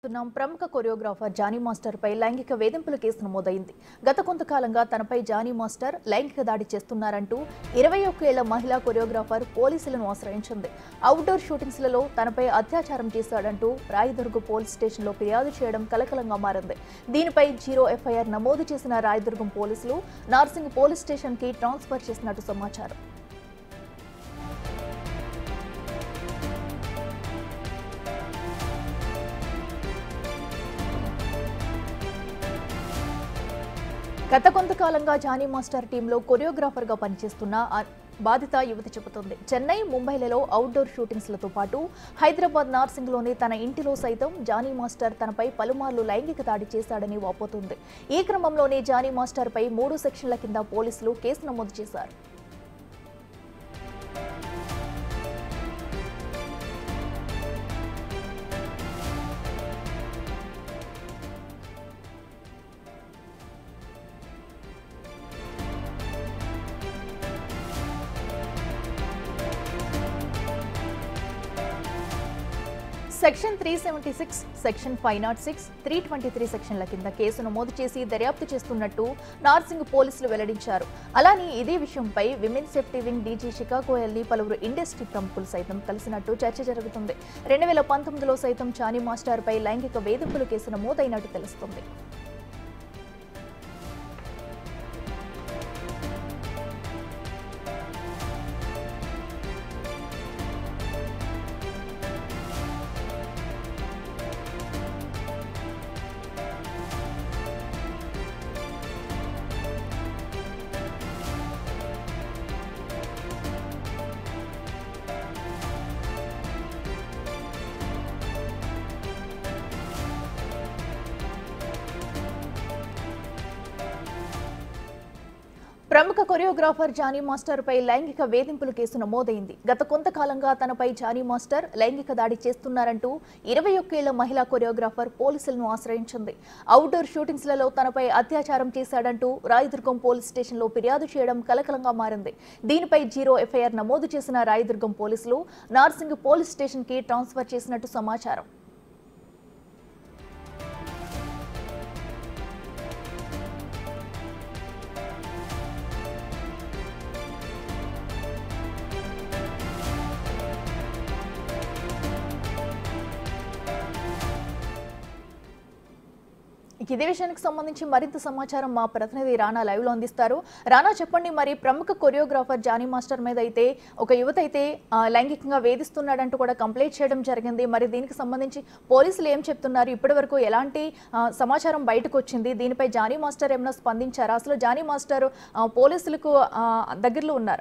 చూస్తున్నాం ప్రముఖ choreographer Johnny master పై లైంగిక వేధింపుల కేసు నమోదైంది గత కొంతకాలంగా తనపై జానీ మాస్టర్ లైంగిక దాడి చేస్తున్నారంటూ ఇరవై ఒక్కేళ్ల మహిళా కొరియోగ్రాఫర్ పోలీసులను ఆశ్రయించింది అవుట్డోర్ షూటింగ్స్లలో తనపై అత్యాచారం చేశాడంటూ రాయదుర్గ పోలీస్ స్టేషన్లో ఫిర్యాదు చేయడం కలకలంగా మారింది దీనిపై జీరో ఎఫ్ఐఆర్ నమోదు చేసిన రాయదుర్గం పోలీసులు నార్సింగ్ పోలీస్ స్టేషన్కి ట్రాన్స్ఫర్ చేసినట్టు సమాచారం గత కొంతకాలంగా జానీ మాస్టర్ టీంలో కొరియోగ్రాఫర్గా పనిచేస్తున్న ఆ బాధిత యువతి చెబుతోంది చెన్నై ముంబైలలో అవుట్డోర్ షూటింగ్స్లతో పాటు హైదరాబాద్ నార్సింగ్లోని తన ఇంటిలో సైతం జానీ మాస్టర్ తనపై పలుమార్లు లైంగిక దాడి చేశాడని వాపోతుంది ఈ క్రమంలోనే జానీ మాస్టర్పై మూడు సెక్షన్ల కింద పోలీసులు కేసు నమోదు చేశారు section three seventy six section five nought six three twenty three సెక్షన్ల కింద కేసు నమోదు చేసి దర్యాప్తు చేస్తున్నట్టు నార్సింగ్ పోలీసులు వెల్లడించారు అలానే ఇదే విషయంపై విమెన్ సేఫ్టీ వింగ్ డీజీ షికాగోయల్ని పలువురు ఇండస్ట్రీ ప్రముఖులు సైతం కలిసినట్టు చర్చ జరుగుతుంది రెండు వేల పంతొమ్మిదిలో సైతం చానీ మాస్టర్పై లైంగిక వేధింపుల కేసు నమోదైనట్టు తెలుస్తుంది ప్రముఖ కొరియోగ్రాఫర్ జానీ మాస్టర్ పై లైంగిక వేధింపుల కేసు నమోదైంది గత కొంతకాలంగా తనపై జానీ మాస్టర్ లైంగిక దాడి చేస్తున్నారంటూ ఇరవై ఒక్కేళ్ల మహిళా కొరియోగ్రాఫర్ పోలీసులను ఆశ్రయించింది అవుట్డోర్ షూటింగ్స్లలో తనపై అత్యాచారం చేశాడంటూ రాయదుర్గం పోలీస్ స్టేషన్లో ఫిర్యాదు చేయడం కలకలంగా మారింది దీనిపై జీరో ఎఫ్ఐఆర్ నమోదు చేసిన రాయదుర్గం పోలీసులు నార్సింగ్ పోలీస్ స్టేషన్కి ట్రాన్స్ఫర్ చేసినట్టు సమాచారం ఇక ఇదే విషయానికి సంబంధించి మరింత సమాచారం మా ప్రతినిధి రానా లైవ్ లో అందిస్తారు రానా చెప్పండి మరి ప్రముఖ కొరియోగ్రాఫర్ జానీ మాస్టర్ మీద అయితే ఒక యువత అయితే ఆ, లైంగికంగా వేధిస్తున్నాడంటూ కూడా కంప్లైంట్ చేయడం జరిగింది మరి దీనికి సంబంధించి పోలీసులు ఏం చెప్తున్నారు ఇప్పటి వరకు ఎలాంటి ఆ, సమాచారం బయటకు వచ్చింది దీనిపై జానీ మాస్టర్ ఏమైనా స్పందించారా అసలు జానీ మాస్టర్ ఆ, పోలీసులకు ఆ, దగ్గరలో ఉన్నారు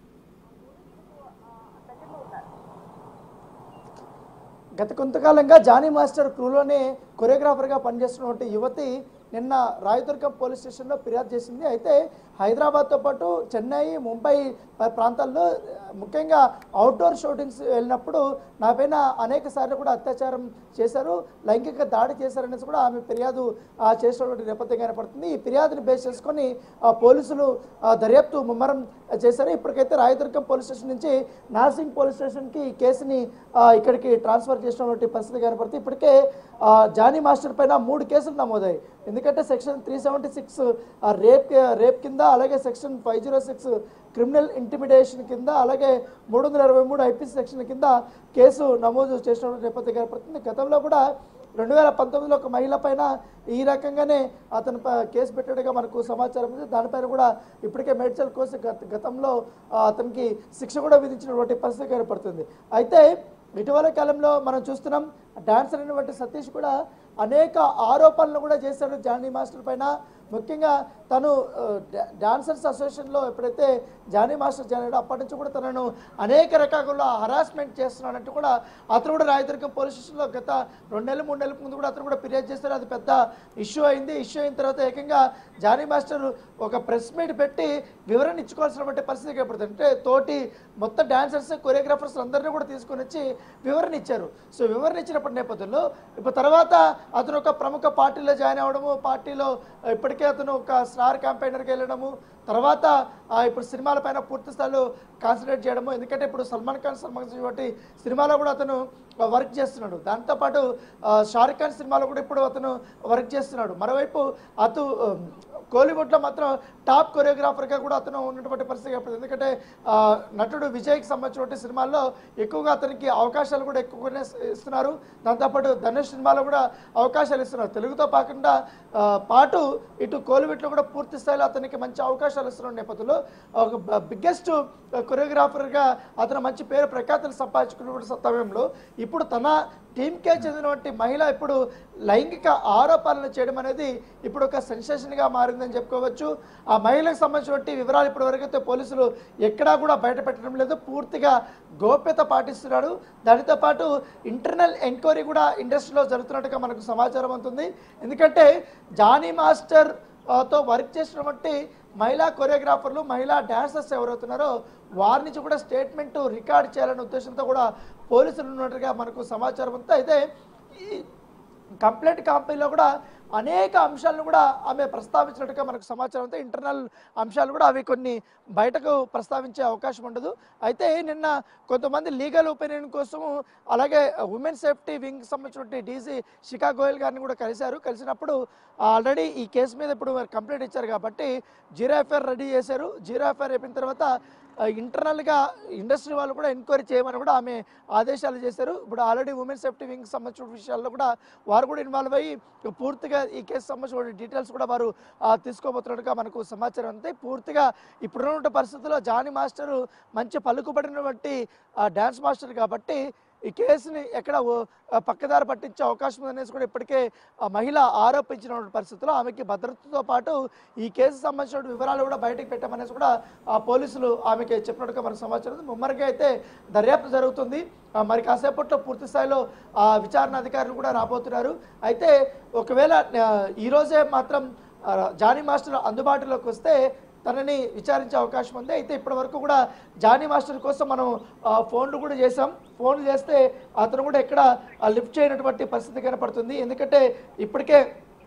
గత కొంతకాలంగా జానీ మాస్టర్ క్రూలోనే కొరియోగ్రాఫర్గా పనిచేస్తున్నటువంటి యువతి నిన్న రాయదుర్గం పోలీస్ స్టేషన్లో ఫిర్యాదు చేసింది అయితే హైదరాబాద్తో పాటు చెన్నై ముంబై ప- ప్రాంతాల్లో ఆ, ముఖ్యంగా అవుట్డోర్ షూటింగ్స్ వెళ్ళినప్పుడు నా పైన అనేక సార్లు కూడా అత్యాచారం చేశారు లైంగిక దాడి చేశారనేసి కూడా ఆమె ఫిర్యాదు ఆ, చేసినటువంటి నేపథ్యం కనపడుతుంది ఈ ఫిర్యాదుని బేస్ చేసుకొని ఆ, పోలీసులు ఆ, దర్యాప్తు ముమ్మరం చేశారు ఇప్పటికైతే రాయదుర్గం పోలీస్ స్టేషన్ నుంచి నార్సింగ్ పోలీస్ స్టేషన్కి ఈ కేసుని ఆ, ఇక్కడికి ట్రాన్స్ఫర్ చేసినటువంటి పరిస్థితి కనపడుతుంది ఇప్పటికే ఆ, జానీ మాస్టర్ పైన మూడు కేసులు నమోదాయి ఎందుకంటే section three seventy six rape rape కింద అలాగే section five zero six criminal intimidation కింద అలాగే మూడు వందల ఇరవై మూడు ఐపీసీ సెక్షన్ కింద కేసు నమోదు చేసినటువంటి నేపథ్యం కనపడుతుంది గతంలో కూడా రెండు వేల పంతొమ్మిదిలో ఒక మహిళ పైన ఈ రకంగానే అతను ప- కేసు పెట్టాడుగా మనకు సమాచారం ఉంది దానిపైన కూడా ఇప్పటికే మేడ్చల్ కోర్సు గత గతంలో ఆ, అతనికి శిక్ష కూడా విధించినటువంటి పరిస్థితి కనపడుతుంది అయితే ఇటీవల కాలంలో మనం చూస్తున్నాం డాన్సర్ అయినటువంటి సతీష్ కూడా అనేక ఆరోపణలు కూడా చేశాడు జానీ మాస్టర్ పైన ముఖ్యంగా తను ఆ, డా- డాన్సర్స్ అసోసియేషన్లో ఎప్పుడైతే జానీ మాస్టర్ జాయిన్ అప్పటి నుంచి కూడా తనను అనేక రకాల హరాస్మెంట్ చేస్తున్నాడంటూ కూడా అతను కూడా రాయదుర్గం పోలీస్ స్టేషన్లో గత రెండు నెలలు మూడు నెలల ముందు కూడా అతను కూడా ఫిర్యాదు చేస్తారు అది పెద్ద ఇష్యూ అయింది ఇష్యూ అయిన తర్వాత ఏకంగా జానీ మాస్టర్ ఒక ప్రెస్ మీట్ పెట్టి వివరణ ఇచ్చుకోవాల్సినటువంటి పరిస్థితి ఏర్పడుతుంది అంటే తోటి మొత్తం డాన్సర్స్ కొరియోగ్రాఫర్స్ అందరినీ కూడా తీసుకొని వచ్చి వివరణ ఇచ్చారు సో వివరణ ఇచ్చినప్పటి నేపథ్యంలో ఇప్పుడు తర్వాత అతను ఒక ప్రముఖ పార్టీలో జాయిన్ అవ్వడము పార్టీలో ఇప్పటికే ఇప్పటికే అతను ఒక స్టార్ క్యాంపెయినర్కి వెళ్ళడము తర్వాత ఆ, ఇప్పుడు సినిమాల పైన పూర్తి స్థాయిలో కాన్సన్ట్రేట్ చేయడము ఎందుకంటే ఇప్పుడు సల్మాన్ ఖాన్ సంబంధించినటువంటి సినిమాలో కూడా అతను వర్క్ చేస్తున్నాడు దాంతోపాటు ఆ, షారుఖ్ ఖాన్ సినిమాలో కూడా ఇప్పుడు అతను వర్క్ చేస్తున్నాడు మరోవైపు అతను కోలీవుడ్లో మాత్రం టాప్ కొరియోగ్రాఫర్గా కూడా అతను ఉన్నటువంటి పరిస్థితి కనపడుతుంది ఎందుకంటే ఆ, నటుడు విజయ్కి సంబంధించినటువంటి సినిమాల్లో ఎక్కువగా అతనికి అవకాశాలు కూడా ఎక్కువగానే ఇస్తున్నారు దాంతోపాటు ధనుష్ సినిమాలో కూడా అవకాశాలు ఇస్తున్నారు తెలుగుతో కాకుండా ఆ, పాటు ఇటు కోలీవుడ్లో కూడా పూర్తి స్థాయిలో అతనికి మంచి అవకాశాలు ఇస్తున్న నేపథ్యంలో ఒక బిగ్గెస్ట్ కొరియోగ్రాఫర్గా అతను మంచి పేరు ప్రఖ్యాతులు సంపాదించుకున్న సమయంలో ఇప్పుడు తన టీంకే చెందినటువంటి మహిళ ఇప్పుడు లైంగిక ఆరోపణలు చేయడం అనేది ఇప్పుడు ఒక సెన్సేషన్గా మారిందని చెప్పుకోవచ్చు ఆ మహిళకు సంబంధించినటువంటి వివరాలు ఇప్పటి వరకైతే పోలీసులు ఎక్కడా కూడా బయట పెట్టడం లేదు పూర్తిగా గోప్యత పాటిస్తున్నాడు దానితో పాటు ఇంటర్నల్ ఎంక్వైరీ కూడా ఇండస్ట్రీలో జరుగుతున్నట్టుగా మనకు సమాచారం అవుతుంది ఎందుకంటే జానీ మాస్టర్ ఆ, తో వర్క్ చేసినటువంటి మహిళా కొరియోగ్రాఫర్లు మహిళా డాన్సర్స్ ఎవరవుతున్నారో వారి నుంచి కూడా స్టేట్మెంట్ రికార్డ్ చేయాలనే ఉద్దేశంతో కూడా పోలీసులు ఉన్నట్టుగా మనకు సమాచారం అంతా అయితే ఈ కంప్లైంట్ కంపెనీలో కూడా అనేక అంశాలను కూడా ఆమె ప్రస్తావించినట్టుగా మనకు సమాచారం అయితే ఇంటర్నల్ అంశాలు కూడా అవి కొన్ని బయటకు ప్రస్తావించే అవకాశం ఉండదు అయితే నిన్న కొంతమంది లీగల్ ఒపీనియన్ కోసము అలాగే ఉమెన్ సేఫ్టీ వింగ్ సంబంధించినటువంటి డీసీ శిఖా గోయల్ గారిని కూడా కలిశారు కలిసినప్పుడు ఆల్రెడీ ఈ కేసు మీద ఇప్పుడు మరి కంప్లైంట్ ఇచ్చారు కాబట్టి జీరో ఎఫ్ఐఆర్ రెడీ చేశారు జీరో ఎఫ్ఐఆర్ అయిపోయిన తర్వాత ఆ, ఇంటర్నల్గా ఇండస్ట్రీ వాళ్ళు కూడా ఎంక్వైరీ చేయమని కూడా ఆమె ఆదేశాలు చేశారు ఇప్పుడు ఆల్రెడీ ఉమెన్ సేఫ్టీ వింగ్ సంబంధించిన విషయాల్లో కూడా వారు కూడా ఇన్వాల్వ్ అయ్యి పూర్తిగా ఈ కేసు సంబంధించిన డీటెయిల్స్ కూడా వారు ఆ, తీసుకోబోతున్నట్టుగా మనకు సమాచారం అంతే పూర్తిగా ఇప్పుడున్న పరిస్థితుల్లో జానీ మాస్టరు మంచి పలుకుబడినటువంటి డ్యాన్స్ మాస్టర్ కాబట్టి ఈ కేసుని ఎక్కడ ఓ- ఆ, పక్కదారి పట్టించే అవకాశం ఉందనేసి కూడా ఇప్పటికే ఆ మహిళ ఆరోపించిన పరిస్థితుల్లో ఆమెకి భద్రతతో పాటు ఈ కేసు సంబంధించిన వివరాలు కూడా బయటకు పెట్టామనేసి కూడా ఆ పోలీసులు ఆమెకి చెప్పినట్టుగా మనకు సమాచారం ఉంది ముమ్మరికి అయితే దర్యాప్తు జరుగుతుంది ఆ, మరి కాసేపట్లో పూర్తి స్థాయిలో ఆ విచారణ అధికారులు కూడా రాబోతున్నారు అయితే ఒకవేళ ఆ, ఈ రోజే మాత్రం ఆ, జానీ మాస్టర్ అందుబాటులోకి వస్తే తనని విచారించే అవకాశం ఉంది అయితే ఇప్పటి వరకు కూడా జానీ మాస్టర్ కోసం మనం ఆ, ఫోన్లు కూడా చేసాం ఫోన్లు చేస్తే అతను కూడా ఎక్కడ ఆ, లిఫ్ట్ చేయనటువంటి పరిస్థితి కనపడుతుంది ఎందుకంటే ఇప్పటికే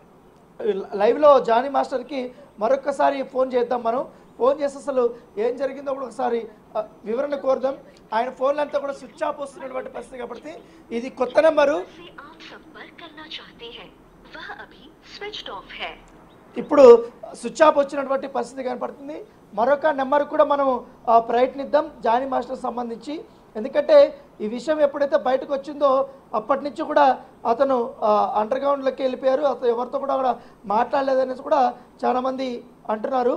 లైవ్లో జానీ మాస్టర్కి మరొకసారి ఫోన్ చేద్దాం మనం ఫోన్ చేసి అసలు ఏం జరిగిందో కూడా ఒకసారి ఆ, వివరణ కోరుదాం ఆయన ఫోన్లు అంతా కూడా స్విచ్ ఆఫ్ వస్తున్నటువంటి పరిస్థితి కాబట్టి ఇది కొత్త నెంబరు से आप संपर्क करना चाहते हैं वह अभी स्विच्ड ऑफ है ఇప్పుడు స్విచ్ ఆఫ్ వచ్చినటువంటి పరిస్థితి కనపడుతుంది మరొక నెంబర్ కూడా మనం ఆ, ప్రయత్నిద్దాం జానీ మాస్టర్ సంబంధించి ఎందుకంటే ఈ విషయం ఎప్పుడైతే బయటకు వచ్చిందో అప్పటి నుంచి కూడా అతను అండర్ గ్రౌండ్లోకి వెళ్ళిపోయారు అతను ఎవరితో కూడా కూడా మాట్లాడలేదనేసి కూడా చాలామంది అంటున్నారు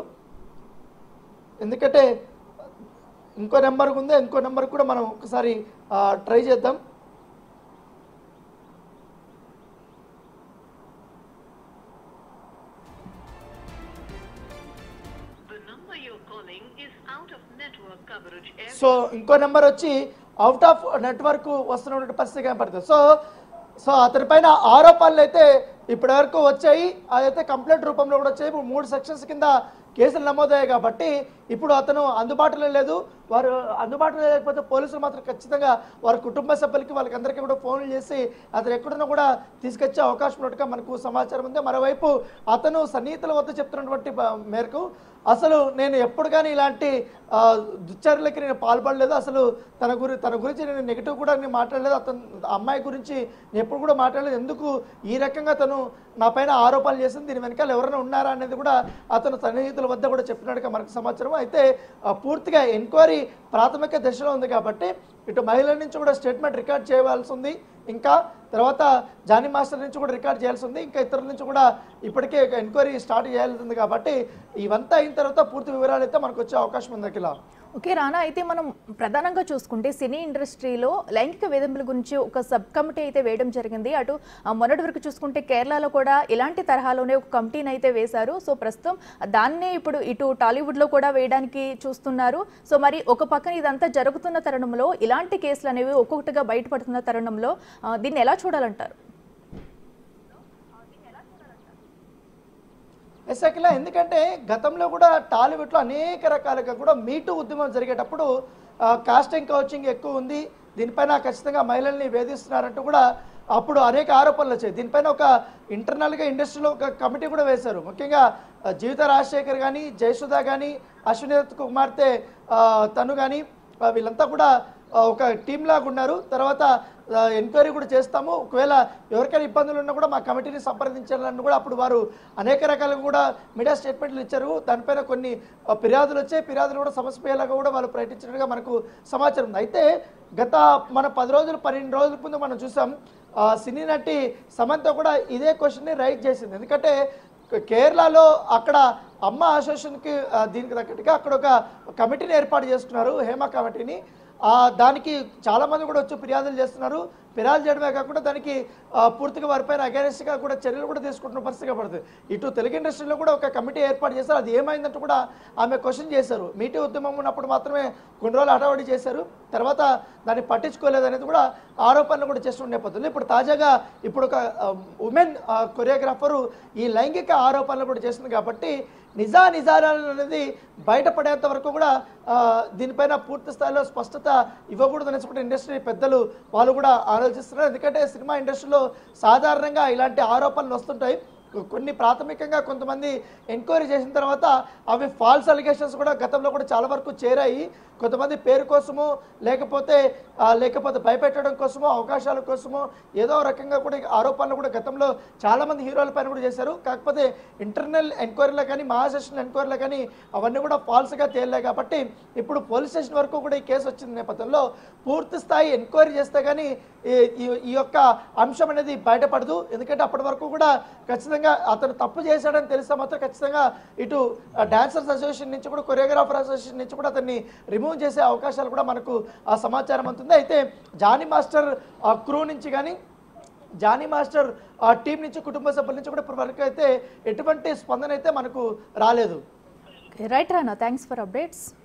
ఎందుకంటే ఇంకో నెంబర్ ఉంది ఇంకో నెంబర్ కూడా మనం ఒకసారి ట్రై చేద్దాం The number you're calling is out of network coverage area. So ఇంకో నెంబర్ వచ్చి అవుట్ ఆఫ్ నెట్వర్క్ వస్తున్నటువంటి పరిస్థితి కనపడుతుంది సో సో అతని పైన ఆరోపణలు అయితే ఇప్పటి వరకు వచ్చాయి అదైతే కంప్లైంట్ రూపంలో కూడా వచ్చాయి ఇప్పుడు మూడు సెక్షన్స్ కింద కేసులు నమోదయ్యాయి కాబట్టి ఇప్పుడు అతను అందుబాటులో లేదు వారు అందుబాటులో లేకపోతే పోలీసులు మాత్రం ఖచ్చితంగా వారి కుటుంబ సభ్యులకి వాళ్ళకి అందరికీ కూడా ఫోన్లు చేసి అతను ఎక్కడున్నా కూడా తీసుకొచ్చే అవకాశం ఉన్నట్టుగా మనకు సమాచారం ఉంది మరోవైపు అతను సన్నిహితుల వద్ద చెప్తున్నటువంటి బ- మేరకు అసలు నేను ఎప్పుడు కానీ ఇలాంటి ఆ, దుశ్చర్యలకి నేను పాల్పడలేదు అసలు తన గురి తన గురించి నేను నెగిటివ్ కూడా నేను మాట్లాడలేదు అతను అమ్మాయి గురించి నేను ఎప్పుడు కూడా మాట్లాడలేదు ఎందుకు ఈ రకంగా తను నా పైన ఆరోపణలు చేసింది దీని వెనకాల ఎవరైనా ఉన్నారా అనేది కూడా అతను సన్నిహితుల వద్ద కూడా చెప్పినట్టుగా మనకు సమాచారం అయితే ఆ, పూర్తిగా ఎంక్వైరీ ప్రాథమిక దశలో ఉంది కాబట్టి ఇటు మహిళల నుంచి కూడా స్టేట్మెంట్ రికార్డ్ చేయవలసి ఉంది ఇంకా తర్వాత జానీ మాస్టర్ నుంచి కూడా రికార్డ్ చేయాల్సి ఉంది ఇంకా ఇతరుల నుంచి కూడా ఇప్పటికే ఎంక్వైరీ స్టార్ట్ చేయాల్సి ఉంది కాబట్టి ఇవంతా అయిన తర్వాత పూర్తి వివరాలు అయితే మనకు వచ్చే అవకాశం ఉంది అఖిల ఓకే రానా అయితే మనం ప్రధానంగా చూసుకుంటే సినీ ఇండస్ట్రీలో లైంగిక వేధింపుల గురించి ఒక సబ్ కమిటీ అయితే వేయడం జరిగింది అటు ఆ, మొన్నటి వరకు చూసుకుంటే కేరళలో కూడా ఇలాంటి తరహాలోనే ఒక కమిటీని అయితే వేశారు సో ప్రస్తుతం దాన్నే ఇప్పుడు ఇటు టాలీవుడ్లో కూడా వేయడానికి చూస్తున్నారు సో మరి ఒక పక్కన ఇదంతా జరుగుతున్న తరుణంలో ఇలాంటి కేసులు అనేవి ఒక్కొక్కటిగా బయటపడుతున్న తరుణంలో ఆ, దీన్ని ఎలా చూడాలంటారు ఎస్ అఖిల ఎందుకంటే గతంలో కూడా టాలీవుడ్లో అనేక రకాలుగా కూడా మీటు ఉద్యమం జరిగేటప్పుడు ఆ, కాస్టింగ్ కౌచింగ్ ఎక్కువ ఉంది దీనిపైన ఖచ్చితంగా మహిళల్ని వేధిస్తున్నారంటూ కూడా అప్పుడు అనేక ఆరోపణలు వచ్చాయి దీనిపైన ఒక ఇంటర్నల్గా ఇండస్ట్రీలో ఒక కమిటీ కూడా వేశారు ముఖ్యంగా ఆ, జీవిత రాజశేఖర్ కానీ జయసుధ కానీ అశ్విని దత్ కుమార్తె ఆ, తను కానీ ఆ, వీళ్ళంతా కూడా ఆ, ఒక టీం లాగా ఉన్నారు తర్వాత ఎంక్వైరీ కూడా చేస్తాము ఒకవేళ ఎవరికైనా ఇబ్బందులు ఉన్నా కూడా మా కమిటీని సంప్రదించాలని కూడా అప్పుడు వారు అనేక రకాలుగా కూడా మీడియా స్టేట్మెంట్లు ఇచ్చారు దానిపైన కొన్ని ఆ, ఫిర్యాదులు వచ్చాయి ఫిర్యాదులు కూడా సమస్యలాగా కూడా వాళ్ళు ప్రకటించినట్టుగా మనకు సమాచారం ఉంది అయితే గత మన పది రోజులు పన్నెండు రోజుల ముందు మనం చూసాం ఆ, సినీ నటి సమంత కూడా ఇదే క్వశ్చన్ని రైట్ చేసింది ఎందుకంటే కేరళలో అక్కడ అమ్మ అసోసియేషన్కి ఆ, దీనికి తగ్గట్టుగా అక్కడ ఒక కమిటీని ఏర్పాటు చేసుకున్నారు హేమ కమిటీని ఆ, దానికి చాలామంది కూడా వచ్చి ఫిర్యాదులు చేస్తున్నారు ఫిర్యాదు చేయడమే కాకుండా దానికి ఆ, పూర్తిగా వారిపైన అగేనెస్ట్గా కూడా చర్యలు కూడా తీసుకుంటున్న పరిస్థితి పడుతుంది ఇటు తెలుగు ఇండస్ట్రీలో కూడా ఒక కమిటీ ఏర్పాటు చేశారు అది ఏమైందంటూ కూడా ఆమె క్వశ్చన్ చేశారు మీటీ ఉద్యమం ఉన్నప్పుడు మాత్రమే కొన్ని రోజులు హడావడి చేశారు తర్వాత దాన్ని పట్టించుకోలేదు అనేది కూడా ఆరోపణలు కూడా చేస్తున్న నేపథ్యంలో ఇప్పుడు తాజాగా ఇప్పుడు ఒక ఉమెన్ కొరియోగ్రాఫరు ఈ లైంగిక ఆరోపణలు కూడా చేస్తుంది కాబట్టి నిజా నిజాలు అనేది బయటపడేంత వరకు కూడా ఆ, దీనిపైన పూర్తి స్థాయిలో స్పష్టత ఇవ్వకూడదు అనేసి ఇండస్ట్రీ పెద్దలు వాళ్ళు కూడా ఆలోచిస్తున్నారు ఎందుకంటే సినిమా ఇండస్ట్రీలో సాధారణంగా ఇలాంటి ఆరోపణలు వస్తుంటాయి కొన్ని ప్రాథమికంగా కొంతమంది ఎంక్వైరీ చేసిన తర్వాత అవి ఫాల్స్ అలిగేషన్స్ కూడా గతంలో కూడా చాలా వరకు చేరాయి కొంతమంది పేరు కోసమో లేకపోతే ఆ, లేకపోతే భయపెట్టడం కోసమో అవకాశాల కోసమో ఏదో రకంగా కూడా ఈ ఆరోపణలు కూడా గతంలో చాలామంది హీరోల పైన కూడా చేశారు కాకపోతే ఇంటర్నల్ ఎంక్వైరీలో కానీ మహాసెషన్ ఎంక్వైరీలో కానీ అవన్నీ కూడా ఫాల్స్గా తేలే కాబట్టి ఇప్పుడు పోలీస్ స్టేషన్ వరకు కూడా ఈ కేసు వచ్చిన నేపథ్యంలో పూర్తి స్థాయి ఎంక్వైరీ చేస్తే కానీ ఈ- ఈ- ఈ యొక్క అంశం అనేది బయటపడదు ఎందుకంటే అప్పటి వరకు కూడా ఖచ్చితంగా అతను తప్పు చేశాడని తెలిస్తే మాత్రం ఖచ్చితంగా ఇటు డాన్సర్స్ అసోసియేషన్ నుంచి కూడా కొరియోగ్రాఫర్ అసోసియేషన్ నుంచి కూడా అతన్ని రిమూవ్ చేసే అవకాశాలు కూడా మనకు ఆ సమాచారం అందుతుంది అయితే జానీ మాస్టర్ ఆ క్రూ నుంచి కానీ జానీ మాస్టర్ ఆ టీం నుంచి కుటుంబ సభ్యుల నుంచి కూడా ఇప్పటి వరకు అయితే ఎటువంటి స్పందన అయితే మనకు రాలేదు right Rana thanks for updates